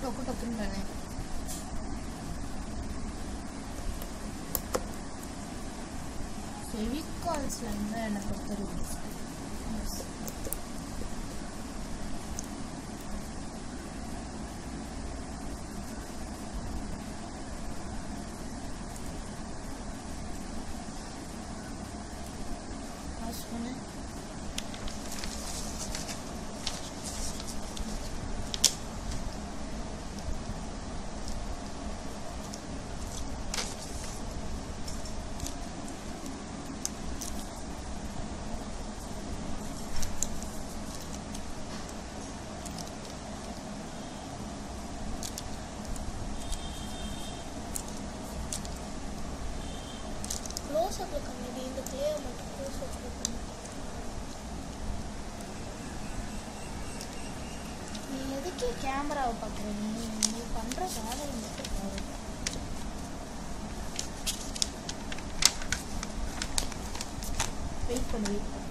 டொக்கு டொக்குன்னு தானே ஃபெவிகால்ஸ்ல இருந்து என்ன பொறுத்தவரைக்கும் பாஸ் பண்ணு க்ளோஸ் அப்ல கம்மி இந்த கிளியர் மட்டும் க்ளோஸ் அப்ல கம்மி நீ எதுக்கு கேமராவை பார்க்குற நீ நீ பண்ணுற வேலையை மட்டும் பாரு வெயிட் பண்ணு வெயிட் பண்ணு